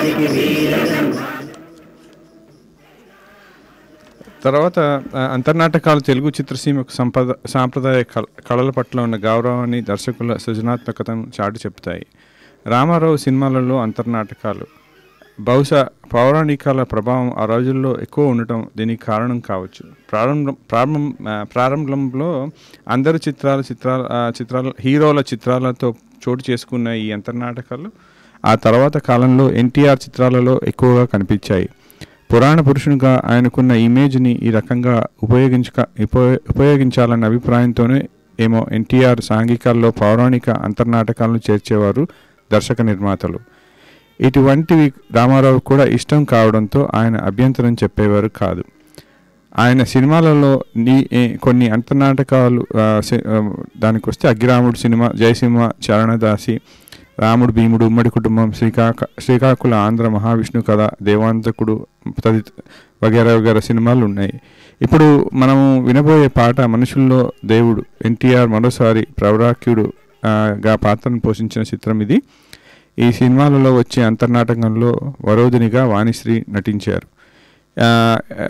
తర్వాత ఆ, అంతర్నాటకాలు తెలుగు చిత్రసీమకు సంపద సాంప్రదాయ కళ కళల పట్ల ఉన్న గౌరవాన్ని దర్శకుల సృజనాత్మకతను చాటి చెప్తాయి రామారావు సినిమాలలో అంతర్నాటకాలు బహుశా పౌరాణికాల ప్రభావం ఆ రోజుల్లో ఎక్కువ ఉండటం దీనికి కారణం కావచ్చు ప్రారంభం ప్రారంభం ఆ, ప్రారంభంలో అందరు చిత్రాల చిత్రాల ఆ, చిత్రాల హీరోల చిత్రాలతో చోటు చేసుకున్న ఈ అంతర్నాటకాలు ఆ తర్వాత కాలంలో ఎన్టీఆర్ చిత్రాలలో ఎక్కువగా కనిపించాయి పురాణ పురుషునిగా ఆయనకున్న ఇమేజ్ని ఈ రకంగా ఉపయోగించక ఉపయో- ఉపయోగించాలన్న అభిప్రాయంతోనే ఏమో ఎన్టీఆర్ సాంఘికాల్లో పౌరాణిక అంతర్నాటకాలను చేర్చేవారు దర్శక నిర్మాతలు ఇటువంటివి రామారావు కూడా ఇష్టం కావడంతో ఆయన అభ్యంతరం చెప్పేవారు కాదు ఆయన సినిమాలలో నీ ఏ- కొన్ని అంతర్నాటకాలు ఆ, సి- ఆ, దానికి వస్తే అగ్గిరాముడు సినిమా జయసింహ చరణదాసి రాముడు భీముడు ఉమ్మడి కుటుంబం శ్రీకాక శ్రీకాకుళ ఆంధ్ర మహావిష్ణు కథ దేవాంతకుడు తదిత వగేరా వగేరా సినిమాలు ఉన్నాయి ఇప్పుడు మనము వినబోయే పాట మనుషుల్లో దేవుడు ఎన్టీఆర్ మరోసారి ప్రవరాక్యుడు ఆ, గా పాత్రను పోషించిన చిత్రం ఇది ఈ సినిమాలలో వచ్చే అంతర్నాటకంలో వరోధినిగా వాణిశ్రీ నటించారు ఆ, ఆ,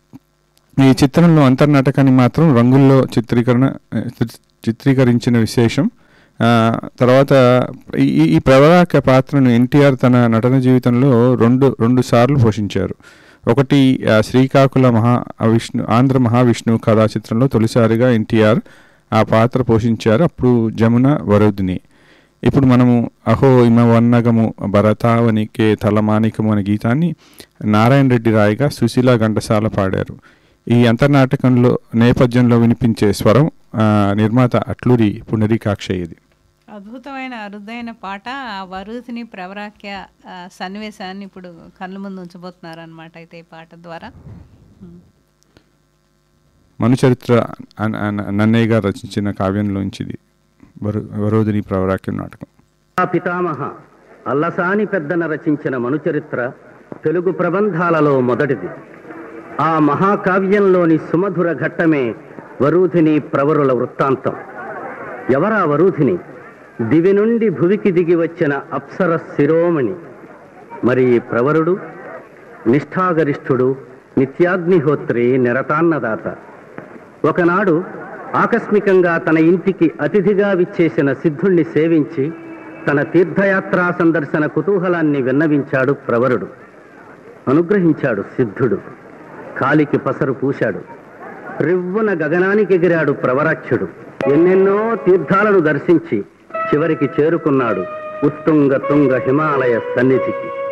ఈ చిత్రంలో అంతర్నాటకాన్ని మాత్రం రంగుల్లో చిత్రీకరణ ఆ, చిత్ర- చిత్రీకరించిన విశేషం ఆ, తర్వాత ఈ ఈ- ఈ ప్రవరాక పాత్రను ఎన్టీఆర్ తన నటన జీవితంలో రెండు రెండు సార్లు పోషించారు ఒకటి ఆ, శ్రీకాకుళ మహా విష్ణు ఆంధ్ర మహావిష్ణువు కథా చిత్రంలో తొలిసారిగా ఎన్టీఆర్ ఆ పాత్ర పోషించారు అప్పుడు జమున వరోధిని ఇప్పుడు మనము అహో ఇమ వన్నగము భరతావనికే తలమానికము అనే గీతాన్ని నారాయణ రెడ్డి రాయగా సుశీల ఘంటసాల పాడారు ఈ అంతర్నాటకంలో నేపథ్యంలో వినిపించే స్వరం ఆ, నిర్మాత అట్లూరి పునరికాక్ష ఇది అద్భుతమైన అరుదైన పాట ఆ వరుసిని ప్రవరాఖ్య ఆ, సన్నివేశాన్ని ఇప్పుడు కళ్ళ ముందు ఉంచబోతున్నారు అనమాట అయితే ఈ పాట ద్వారా ఉమ్. మనుచరిత్ర అన్- అన్- నన్నయ్య గారు రచించిన కావ్యంలోంచిది వరు వరోధిని ప్రవరాక్యం నాటకం ఆ పితామహ అల్లసాని పెద్దన రచించిన మనుచరిత్ర తెలుగు ప్రబంధాలలో మొదటిది ఆ మహాకావ్యంలోని సుమధుర ఘట్టమే వరూధిని ప్రవరుల వృత్తాంతం ఎవరా వరూధిని దివి నుండి భువికి దిగి వచ్చిన అప్సర శిరోమణి మరి ఈ ప్రవరుడు నిష్ఠాగరిష్ఠుడు నిత్యాగ్నిహోత్రి నిరతాన్నదాత ఒకనాడు ఆకస్మికంగా తన ఇంటికి అతిథిగా విచ్చేసిన సిద్ధుణ్ణి సేవించి తన తీర్థయాత్రా సందర్శన కుతూహలాన్ని విన్నవించాడు ప్రవరుడు అనుగ్రహించాడు సిద్ధుడు కాలికి పసరు పూశాడు రివ్వున గగనానికి ఎగిరాడు ప్రవరాఖ్యుడు ఎన్నెన్నో తీర్థాలను దర్శించి చివరికి చేరుకున్నాడు ఉత్తుంగ తుంగ హిమాలయ సన్నిధికి